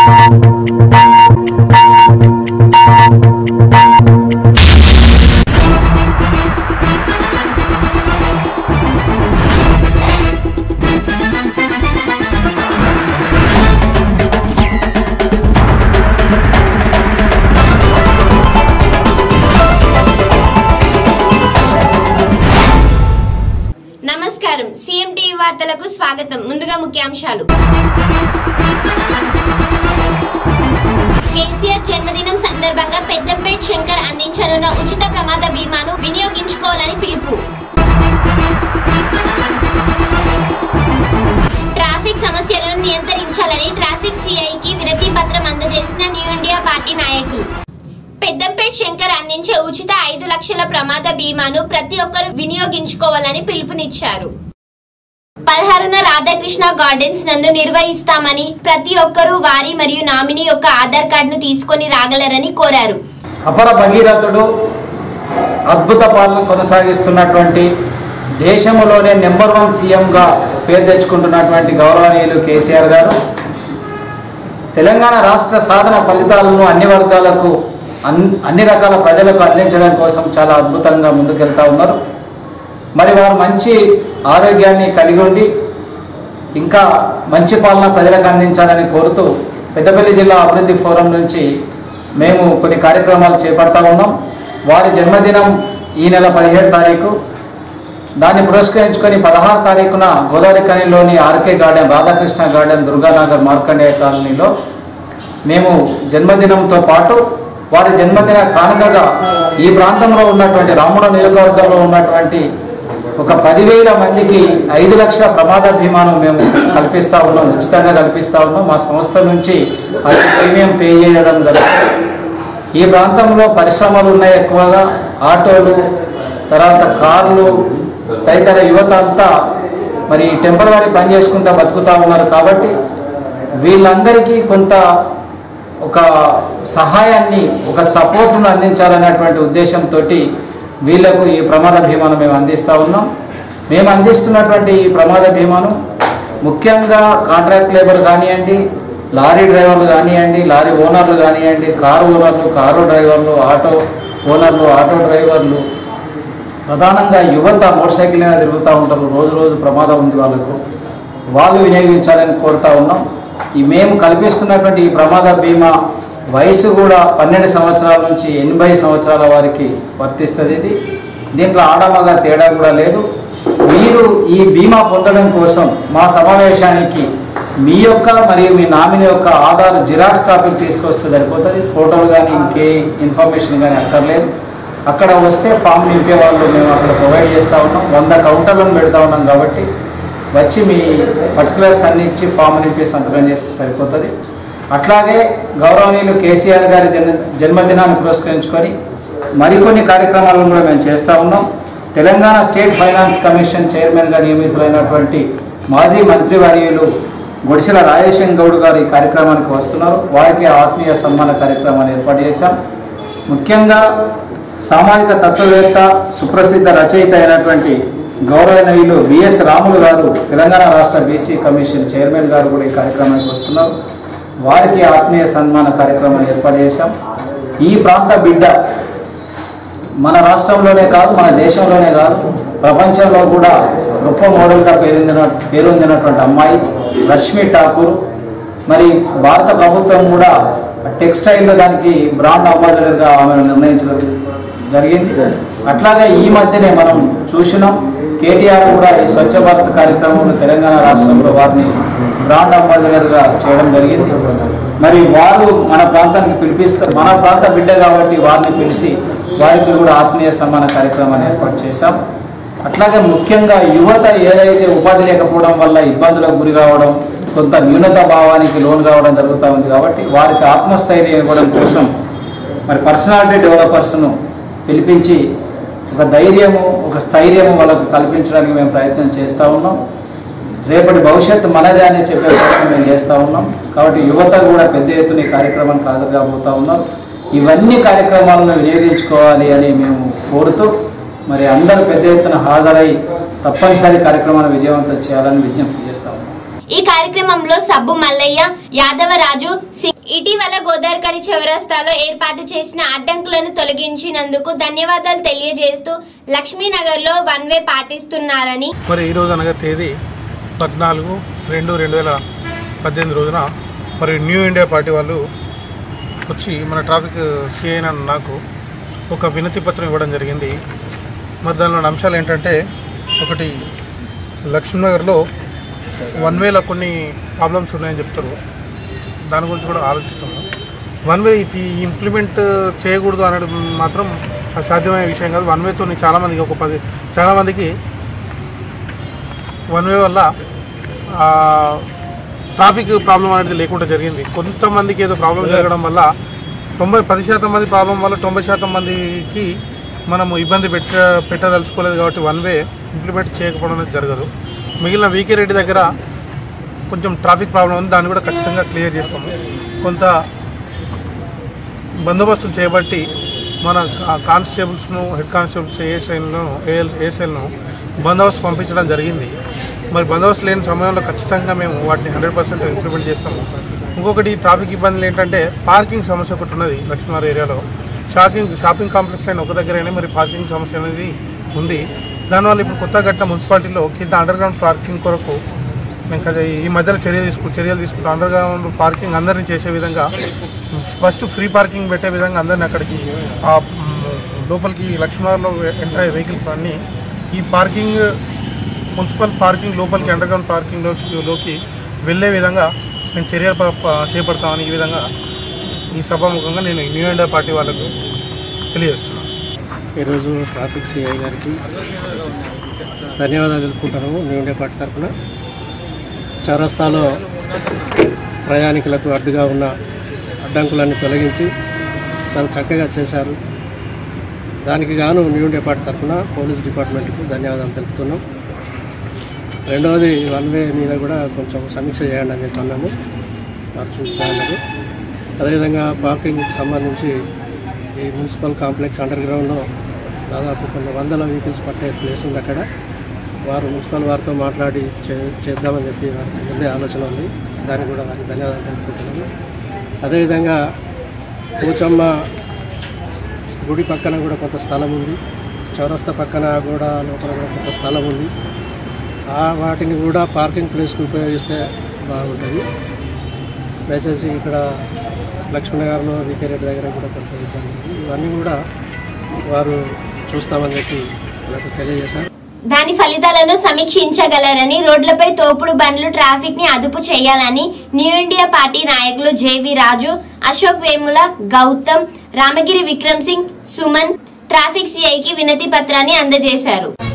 నమస్కారం CM TV వార్తలకు స్వాగతం ముందుగా ముఖ్యాంశాలు కేసీఆర్ జన్మదినం సందర్భంగా పెద్దంపేట్ శంకర్ అందించనున్న ఉచిత ప్రమాద బీమాను వినియోగించుకోవాలని పిలుపు ట్రాఫిక్ సమస్యలను నియంత్రించాలని ట్రాఫిక్ సిఐకి వినతి పత్రం అందజేసిన న్యూ ఇండియా పార్టీ నాయకులు పెద్దంపేట్ శంకర్ అందించే ఉచిత ఐదు లక్షల ప్రమాద బీమాను ప్రతి ఒక్కరూ వినియోగించుకోవాలని పిలుపునిచ్చారు పదహారున రాధాకృష్ణ గార్డెన్స్ నందు నిర్వహిస్తామని ప్రతి ఒక్కరూ వారి మరియు నామినీ యొక్క ఆధార్ కార్డును తీసుకొని రాగలరని కోరారు అపర భగీరథుడు అద్భుత పాలన కొనసాగిస్తున్నటువంటి దేశంలోనే నెంబర్ వన్ సీఎంగా పేరు తెచ్చుకుంటున్నటువంటి గౌరవనీయులు కేసీఆర్ గారు తెలంగాణ రాష్ట్ర సాధన ఫలితాలను అన్ని వర్గాలకు అన్ అన్ని రకాల ప్రజలకు అందించడం కోసం చాలా అద్భుతంగా ముందుకెళ్తా ఉన్నారు మరి వారు మంచి ఆరోగ్యాన్ని కలిగి ఉండి ఇంకా మంచి పాలన ప్రజలకు అందించాలని కోరుతూ పెద్దపల్లి జిల్లా అభివృద్ధి ఫోరం నుంచి మేము కొన్ని కార్యక్రమాలు చేపడతా ఉన్నాం వారి జన్మదినం ఈ నెల పదిహేడు తారీఖు దాన్ని పురస్కరించుకొని పదహారు తారీఖున గోదావరి కనిలోని RK garden Radhakrishna garden Durganagar Markandeya కాలనీలో మేము జన్మదినంతో పాటు వారి జన్మదిన కానుకగా ఈ ప్రాంతంలో ఉన్నటువంటి రాముడ నియోజకవర్గంలో ఉన్నటువంటి ఒక పదివేల మందికి ఐదు లక్షల ప్రమాద బీమాను మేము కల్పిస్తూ ఉన్నాం ఉచితంగా కల్పిస్తూ ఉన్నాం మా సంస్థ నుంచి అది ప్రీమియం పే చేయడం జరుగుతుంది ఈ ప్రాంతంలో పరిశ్రమలు ఉన్నాయి ఎక్కువగా ఆటోలు తర్వాత కార్లు తదితర యువత అంతా మరి టెంపరవరీ పని చేసుకుంటూ బతుకుతూ ఉన్నారు కాబట్టి వీళ్ళందరికీ కొంత ఒక సహాయాన్ని ఒక సపోర్ట్ను అందించాలనేటువంటి ఉద్దేశంతో వీళ్లకు ఈ ప్రమాద బీమాను మేము అందిస్తూ ఉన్నాం మేము అందిస్తున్నటువంటి ఈ ప్రమాద బీమాను ముఖ్యంగా కాంట్రాక్ట్ లేబర్ కానివ్వండి లారీ డ్రైవర్లు కానివ్వండి లారీ ఓనర్లు కానివ్వండి కారు ఓనర్లు కారు డ్రైవర్లు ఆటో ఓనర్లు ఆటో డ్రైవర్లు ప్రధానంగా యువత మోటార్ సైకిల్ మీద తిరుగుతూ ఉంటారు రోజు రోజు ప్రమాదం ఉంది వాళ్ళకు వాళ్ళు వినియోగించాలని కోరుతా ఉన్నాం ఈ మేము కల్పిస్తున్నటువంటి ఈ ప్రమాద బీమా వయసు కూడా పన్నెండు సంవత్సరాల నుంచి ఎనభై సంవత్సరాల వారికి వర్తిస్తుంది ఇది దీంట్లో ఆడమగా తేడా కూడా లేదు మీరు ఈ బీమా పొందడం కోసం మా సమావేశానికి మీ యొక్క మరియు మీ నామిని యొక్క ఆధార్ జిరాక్స్ కాపీలు తీసుకొస్తే సరిపోతుంది ఫోటోలు కానీ ఇంకే ఇన్ఫర్మేషన్ కానీ అక్కర్లేదు అక్కడ వస్తే ఫామ్ నింపే వాళ్ళు మేము అక్కడ ప్రొవైడ్ చేస్తూ ఉన్నాం వంద కౌంటర్లను పెడతా ఉన్నాం కాబట్టి వచ్చి మీ పర్టికులర్స్ అన్ని ఇచ్చి ఫామ్ నింపి సంతకం చేస్తే సరిపోతుంది అట్లాగే గౌరవనీయులు కేసీఆర్ గారి జన్మ జన్మదినాన్ని పురస్కరించుకొని మరికొన్ని కార్యక్రమాలను కూడా మేము చేస్తూ ఉన్నాం తెలంగాణ స్టేట్ ఫైనాన్స్ కమిషన్ చైర్మన్గా నియమితులైనటువంటి మాజీ మంత్రివర్యులు గుడిసెల రాజేశం గౌడ్ గారు ఈ కార్యక్రమానికి వస్తున్నారు వారికి ఆత్మీయ సన్మాన కార్యక్రమాన్ని ఏర్పాటు చేశాం ముఖ్యంగా సామాజిక తత్వవేత్త సుప్రసిద్ధ రచయిత అయినటువంటి గౌరవనీయులు విఎస్ రాములు గారు తెలంగాణ రాష్ట్ర బీసీ కమిషన్ చైర్మన్ గారు కూడా ఈ కార్యక్రమానికి వస్తున్నారు వారికి ఆత్మీయ సన్మాన కార్యక్రమాన్ని ఏర్పాటు చేశాం ఈ ప్రాంత బిడ్డ మన రాష్ట్రంలోనే కాదు మన దేశంలోనే కాదు ప్రపంచంలో కూడా గొప్ప మోడల్గా పేరొందిన పేరొందినటువంటి అమ్మాయి రష్మి ఠాకూర్ మరి భారత ప్రభుత్వం కూడా టెక్స్టైల్లో దానికి బ్రాండ్ అంబాసిడర్గా ఆమెను నిర్ణయించడం జరిగింది అట్లాగే ఈ మధ్యనే మనం చూసినాం కేటీఆర్ కూడా ఈ స్వచ్ఛ భారత్ కార్యక్రమంలో తెలంగాణ రాష్ట్రంలో వారిని బ్రాండ్ అంబాసిడర్గా చేయడం జరిగింది మరి వారు మన ప్రాంతానికి పిలిపిస్తారు మన ప్రాంత బిడ్డ కాబట్టి వారిని పిలిచి వారికి కూడా ఆత్మీయ సన్మాన కార్యక్రమాన్ని ఏర్పాటు చేశాం అట్లాగే ముఖ్యంగా యువత ఏదైతే ఉపాధి లేకపోవడం వల్ల ఇబ్బందులకు గురి కావడం కొంత న్యూనత భావానికి లోన్ కావడం జరుగుతూ ఉంది కాబట్టి వారికి ఆత్మస్థైర్యం ఇవ్వడం కోసం మరి పర్సనాలిటీ డెవలపర్స్ను పిలిపించి ఒక ధైర్యము ఒక స్థైర్యము వాళ్ళకు కల్పించడానికి మేము ప్రయత్నం చేస్తూ ఉన్నాం రేపటి భవిష్యత్తు మనదే అని చెప్పే ప్రయత్నం మేము చేస్తూ ఉన్నాం కాబట్టి యువత కూడా పెద్ద ఎత్తున ఈ కార్యక్రమానికి హాజరు కాబోతూ ఉన్నారు ఇవన్నీ కార్యక్రమాలను వినియోగించుకోవాలి అని మేము కోరుతూ మరి అందరూ పెద్ద ఎత్తున హాజరై తప్పనిసరి కార్యక్రమాన్ని విజయవంతం చేయాలని విజ్ఞప్తి చేస్తా ఉన్నాం ఈ కార్యక్రమంలో సబ్బు మల్లయ్య యాదవరాజు సి- ఇటీవల గోదావరికని చౌరస్తాలో ఏర్పాటు చేసిన అడ్డంకులను తొలగించినందుకు ధన్యవాదాలు తెలియజేస్తూ లక్ష్మీనగర్లో వన్ వే పాటిస్తున్నారని మరి ఈ రోజు అనగా తేదీ పద్నాలుగు రెండు రెండు వేల పద్దెనిమిది రోజున మరి న్యూ ఇండియా పార్టీ వాళ్ళు వచ్చి మన ట్రాఫిక్ సిఐ నాకు ఒక వినతి పత్రం ఇవ్వడం జరిగింది మరి దానిలో అంశాలు ఏంటంటే ఒకటి లక్ష్మీనగర్లో వన్ వేలో కొన్ని ప్రాబ్లమ్స్ ఉన్నాయని చెప్తారు దాని గురించి కూడా ఆలోచిస్తున్నాం వన్ వే ఇది ఇంప్లిమెంట్ చేయకూడదు అనేది మాత్రం అసాధ్యమైన విషయం కాదు వన్ వేతో చాలామందికి ఒక పది చాలామందికి వన్ వే వల్ల ఆ, ట్రాఫిక్ ప్రాబ్లం అనేది లేకుండా జరిగింది కొంతమందికి ఏదో ప్రాబ్లం జరగడం వల్ల తొంభై పది శాతం మంది ప్రాబ్లం వల్ల తొంభై శాతం మందికి మనము ఇబ్బంది పెట్ట పెట్టదలుచుకోలేదు కాబట్టి వన్ వే ఇంప్లిమెంట్ చేయకపోవడం అనేది జరగదు మిగిలిన వీకే రెడ్డి దగ్గర కొంచెం ట్రాఫిక్ ప్రాబ్లం ఉంది దాన్ని కూడా ఖచ్చితంగా క్లియర్ చేస్తాము కొంత బందోబస్తులు చేయబట్టి మన కా- కానిస్టేబుల్స్ను హెడ్ కానిస్టేబుల్స్ ఏఎస్ఐలను ఏఎల్ ఏఎస్ఐలను బందోబస్తు పంపించడం జరిగింది మరి బందోబస్తు లేని సమయంలో ఖచ్చితంగా మేము వాటిని హండ్రెడ్ పర్సెంట్ ఇంప్లిమెంట్ చేస్తాము ఇంకొకటి ట్రాఫిక్ ఇబ్బందులు ఏంటంటే పార్కింగ్ సమస్య ఒకటి ఉన్నది లక్ష్మీనగర్ ఏరియాలో షాపింగ్ షాపింగ్ కాంప్లెక్స్ అయిన ఒక దగ్గరైనా మరి పార్కింగ్ సమస్య అనేది ఉంది దానివల్ల ఇప్పుడు కొత్త కట్టిన మున్సిపాలిటీలో కింద అండర్ గ్రౌండ్ పార్కింగ్ కొరకు మేము కదా ఈ మధ్యలో చర్య తీసుకు చర్యలు తీసుకుంటాం అండర్ గ్రౌండ్ పార్కింగ్ అందరినీ చేసే విధంగా ఫస్ట్ ఫ్రీ పార్కింగ్ పెట్టే విధంగా అందరిని అక్కడికి ఆ మ్, లోపలికి లక్ష్మీనగర్లో ఎంటర్ అయ్యే వెహికల్స్ అన్నీ ఈ పార్కింగ్ మున్సిపల్ పార్కింగ్ లోపలికి అండర్ గ్రౌండ్ పార్కింగ్లోకి లోకి వెళ్ళే విధంగా మేము చర్యలు ప- ప- చేపడతామని ఈ విధంగా ఈ సభాముఖంగా నేను న్యూ ఇండియా పార్టీ వాళ్ళకు తెలియజేస్తున్నాను ఈరోజు ట్రాఫిక్ సిఐ గారికి ధన్యవాదాలు తెలుపుకుంటున్నాము న్యూ ఇండియా పార్టీ తరఫున చౌరస్తాలో ప్రయాణికులకు అడ్డుగా ఉన్న అడ్డంకులన్నీ తొలగించి చాలా చక్కగా చేశారు దానికి గాను న్యూ ఇండియా పార్టీ తరఫున పోలీస్ డిపార్ట్మెంట్కు ధన్యవాదాలు తెలుపుతున్నాం రెండవది వన్ వే మీద కూడా కొంచెం సమీక్ష చేయండి అని చెప్పి అన్నాము వారు చూస్తూ ఉన్నారు అదేవిధంగా పార్కింగ్కి సంబంధించి ఈ మున్సిపల్ కాంప్లెక్స్ అండర్ గ్రౌండ్లో దాదాపు కొన్ని వందల వెహికల్స్ పట్టే ప్లేస్ ఉంది అక్కడ వారు మున్సిపల్ వారితో మాట్లాడి చే చేద్దామని చెప్పి వారికి ముందే ఆలోచన ఉంది దానికి కూడా వారికి ధన్యవాదాలు తెలుపుకుంటున్నాను అదేవిధంగా పోచమ్మ గుడి పక్కన కూడా కొంత స్థలం ఉంది చౌరస్తా పక్కన కూడా లోపల కూడా కొంత స్థలం ఉంది ఆ వాటిని కూడా పార్కింగ్ ప్లేస్కి ఉపయోగిస్తే బాగుంటుంది దయచేసి ఇక్కడ లక్ష్మీనగర్లో వికే రెడ్డి దగ్గర కూడా కొంత ఇబ్బంది ఉంది ఇవన్నీ కూడా వారు చూస్తామని చెప్పి నాకు తెలియజేశారు దాని ఫలితాలను సమీక్షించగలరని రోడ్లపై తోపుడు బండ్లు ట్రాఫిక్ ని అదుపు చేయాలని న్యూ ఇండియా పార్టీ నాయకులు జేవి రాజు అశోక్ వేముల గౌతమ్ రామగిరి విక్రమ్ సింగ్ సుమన్ ట్రాఫిక్ సిఐకి వినతి పత్రాన్ని అందజేశారు